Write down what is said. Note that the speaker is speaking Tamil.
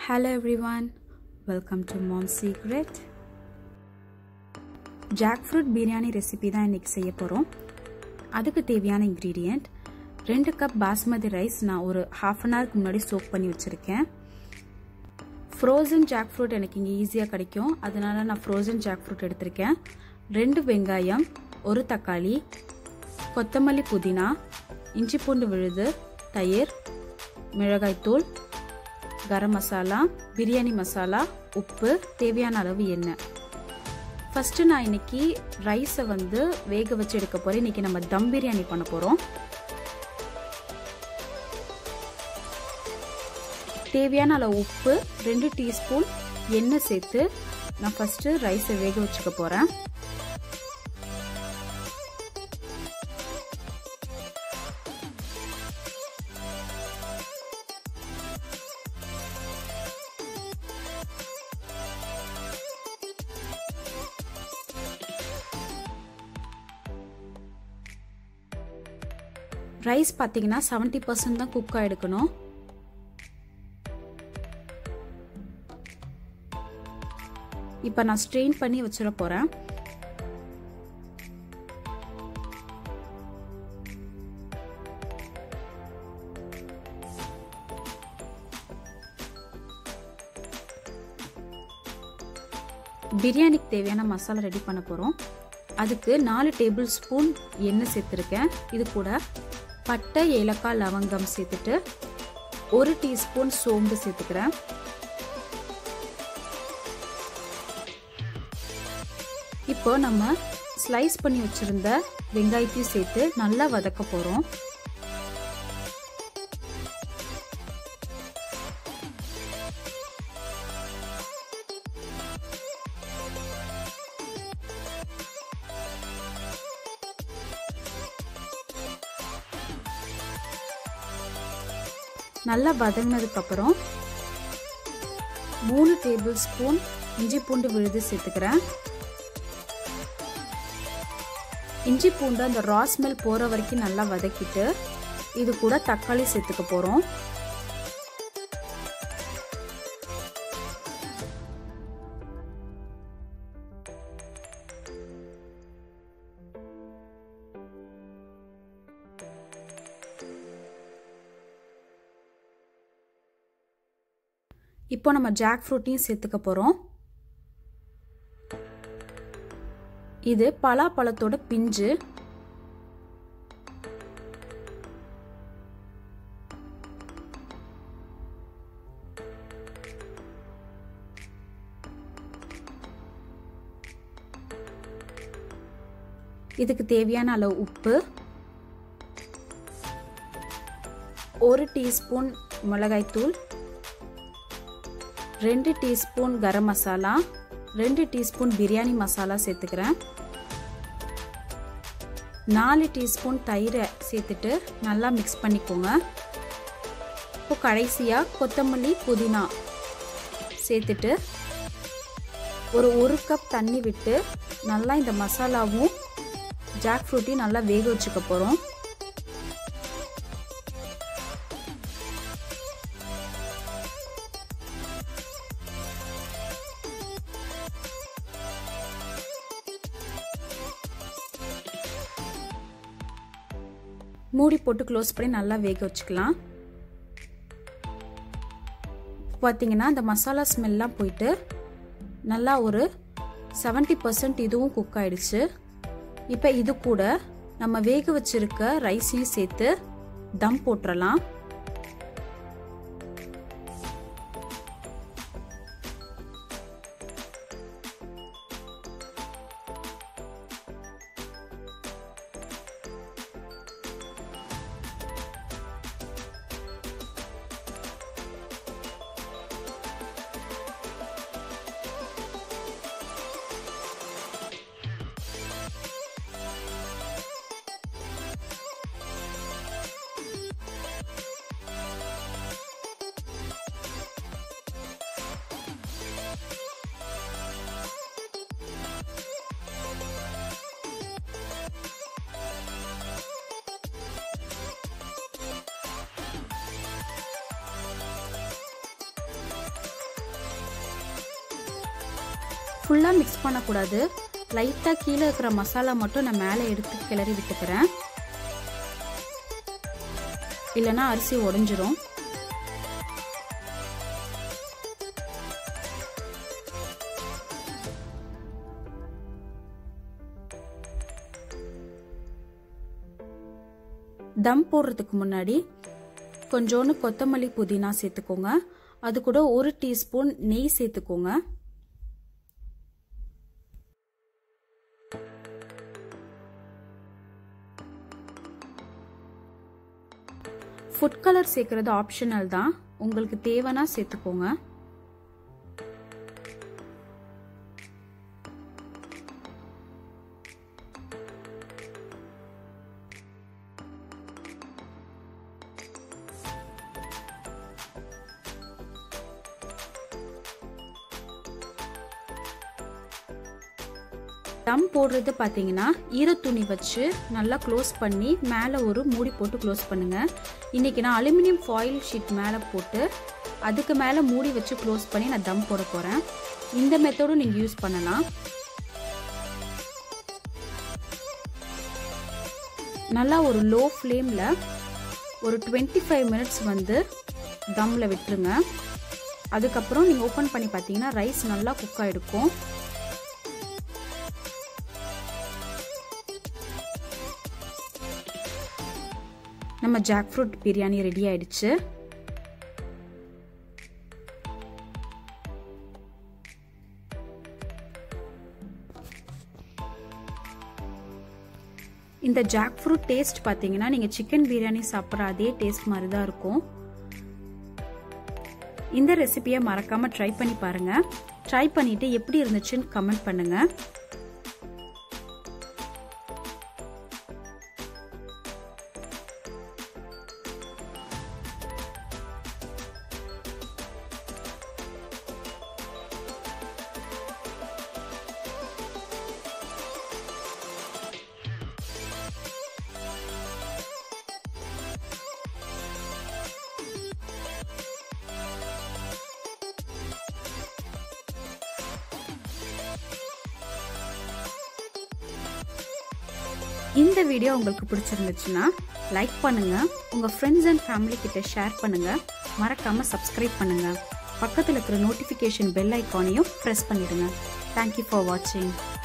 Hello everyone, welcome to Mom's Secret. Jackfruit biryani recipe தான் இன்றைக்கி செய்ய போகிறோம் அதுக்கு தேவையான இன்க்ரீடியண்ட் ரெண்டு கப் பாஸ்மதி ரைஸ் நான் ஒரு ஹாஃப் அன் ஹவருக்கு முன்னாடி சோக் பண்ணி வச்சுருக்கேன் ஃப்ரோசன் ஜாக் ஃப்ரூட் எனக்கு இங்கே ஈஸியாக கிடைக்கும் அதனால நான் ஃப்ரோசன் ஜாக் ஃப்ரூட் எடுத்திருக்கேன் ரெண்டு வெங்காயம் ஒரு தக்காளி கொத்தமல்லி புதினா இஞ்சி பூண்டு விழுது தயிர் மிளகாய்த்தூள் கரம் மசாலா பிரியாணி மசாலா உப்பு தேவையான அளவு எண்ணெய் ஃபஸ்ட்டு நான் இன்னைக்கு ரைஸை வந்து வேக வச்சு எடுக்க போகிறேன் இன்னைக்கு நம்ம தம் பிரியாணி பண்ண போகிறோம் தேவையான அளவு உப்பு ரெண்டு டீஸ்பூன் எண்ணெய் சேர்த்து நான் ஃபஸ்ட்டு ரைஸை வேக வச்சுக்க போகிறேன் ரைஸ் பார்த்தீங்கன்னா செவன்ட்டி பர்சன்ட் தான் குக் ஆகிடுக்கணும் இப்போ நான் ஸ்ட்ரெயின் பண்ணி வச்சிட போகிறேன் பிரியாணிக்கு தேவையான மசாலா ரெடி பண்ண போகிறோம் அதுக்கு நாலு டேபிள் ஸ்பூன் எண்ணெய் சேர்த்துருக்கேன் இது கூட பட்டை ஏலக்காய் லவங்கம் சேர்த்துட்டு ஒரு டீஸ்பூன் சோம்பு சேர்த்துக்கிறேன் இப்போ நம்ம ஸ்லைஸ் பண்ணி வச்சிருந்த வெங்காயத்தையும் சேர்த்து நல்லா வதக்க போகிறோம் நல்லா வதங்கினதுக்கப்புறம் மூணு டேபிள் ஸ்பூன் இஞ்சி பூண்டு விழுது சேர்த்துக்கிறேன் இஞ்சி பூண்டு அந்த ரா ஸ்மெல் போகிற வரைக்கும் நல்லா வதக்கிட்டு இது கூட தக்காளி சேர்த்துக்க போகிறோம் இப்போ நம்ம ஜாக் ஃப்ரூட்டையும் சேர்த்துக்க போகிறோம் இது பலாப்பழத்தோட பிஞ்சு இதுக்கு தேவையான அளவு உப்பு ஒரு டீஸ்பூன் மிளகாய்த்தூள் ரெண்டு டீஸ்பூன் கரம் மசாலா ரெண்டு டீஸ்பூன் பிரியாணி மசாலா சேர்த்துக்கிறேன் நாலு டீஸ்பூன் தயிரை சேர்த்துட்டு நல்லா மிக்ஸ் பண்ணிக்கோங்க இப்போ கடைசியாக கொத்தமல்லி புதினா சேர்த்துட்டு ஒரு ஒரு கப் தண்ணி விட்டு நல்லா இந்த மசாலாவும் ஜாக் ஃப்ரூட்டையும் நல்லா வேக வச்சுக்க போகிறோம் மூடி போட்டு க்ளோஸ் பண்ணி நல்லா வேக வச்சுக்கலாம் பார்த்தீங்கன்னா இந்த மசாலா ஸ்மெல்லாம் போயிட்டு நல்லா ஒரு செவன்ட்டி பர்சன்ட் இதுவும் குக் ஆயிடுச்சு இப்போ இது கூட நம்ம வேக வச்சிருக்க ரைஸையும் சேர்த்து தம் போட்டுடலாம் ஃபுல்லாக மிக்ஸ் பண்ணக்கூடாது லைட்டாக கீழே இருக்கிற மசாலா மட்டும் நான் மேலே எடுத்து கிளறி விட்டுக்கிறேன் இல்லைன்னா அரிசி உடஞ்சிரும் தம் போடுறதுக்கு முன்னாடி கொஞ்சோண்டு கொத்தமல்லி புதினா சேர்த்துக்கோங்க அது கூட ஒரு டீஸ்பூன் நெய் சேர்த்துக்கோங்க ஃபுட் கலர் சேர்க்கறது ஆப்ஷனல் தான் உங்களுக்கு தேவைன்னா சேர்த்துக்கோங்க தம் போடுறது பார்த்தீங்கன்னா ஈரத்துணி வச்சு நல்லா க்ளோஸ் பண்ணி மேலே ஒரு மூடி போட்டு க்ளோஸ் பண்ணுங்க இன்னைக்கு நான் அலுமினியம் ஃபாயில் ஷீட் மேலே போட்டு அதுக்கு மேலே மூடி வச்சு க்ளோஸ் பண்ணி நான் தம் போட போகிறேன் இந்த மெத்தடும் நீங்கள் யூஸ் பண்ணலாம் நல்லா ஒரு லோ ஃப்ளேமில் ஒரு டுவெண்ட்டி ஃபைவ் மினிட்ஸ் வந்து தம்மில் விட்டுருங்க அதுக்கப்புறம் நீங்கள் ஓப்பன் பண்ணி பார்த்தீங்கன்னா ரைஸ் நல்லா குக் ஆகிருக்கும் நம்ம ஜாக் ஃப்ரூட் பிரியாணி ரெடி ஆயிடுச்சு இந்த ஜாக் ஃப்ரூட் டேஸ்ட் பார்த்தீங்கன்னா நீங்கள் சிக்கன் பிரியாணி சாப்பிட்ற அதே டேஸ்ட் மாதிரி தான் இருக்கும் இந்த ரெசிபியை மறக்காம ட்ரை பண்ணி பாருங்க ட்ரை பண்ணிட்டு எப்படி இருந்துச்சுன்னு கமெண்ட் பண்ணுங்க இந்த வீடியோ உங்களுக்கு பிடிச்சிருந்துச்சுன்னா லைக் பண்ணுங்க உங்க ஃப்ரெண்ட்ஸ் அண்ட் ஃபேமிலி கிட்ட ஷேர் பண்ணுங்க மறக்காம சப்ஸ்கிரைப் பண்ணுங்க பக்கத்தில் இருக்கிற நோட்டிஃபிகேஷன் பெல் ஐக்கானையும் ப்ரெஸ் பண்ணிடுங்க தேங்க்யூ ஃபார் வாட்சிங்